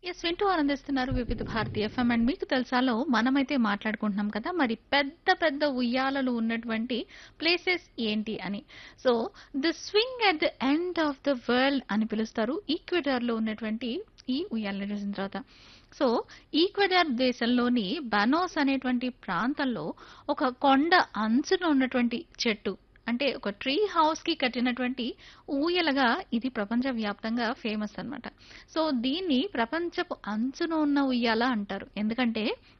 yes వింటూ ఆనందిస్తున్నారు వివిధ భారతి ఎఫ్ఎం అండ్ మీకు తెలుసాలో మనమైతే మాట్లాడుకుంటున్నాం కదా మరి పెద్ద పెద్ద ఉయ్యాలలు ఉన్నటువంటి ప్లేసెస్ ఏంటి అని so the swing at the end of the world అని పిలుస్తారు ఈక్వెడార్ లో ఉన్నటువంటి ఈ ఉయ్యాల చూసిన తర్వాత సో ఈక్వెడార్ దేశంలోని బనోస్ అనేటువంటి ప్రాంతంలో ఒక కొండ అంచున ఉన్నటువంటి చెట్టు అంటే ఒక ట్రీ హౌస్ కి కట్టినటువంటి ఊయలగా ఇది ప్రపంచవ్యాప్తంగా ఫేమస్ అన్నమాట సో దీన్ని ప్రపంచపు అంచున ఉన్న ఉయ్యాల అంటారు ఎందుకంటే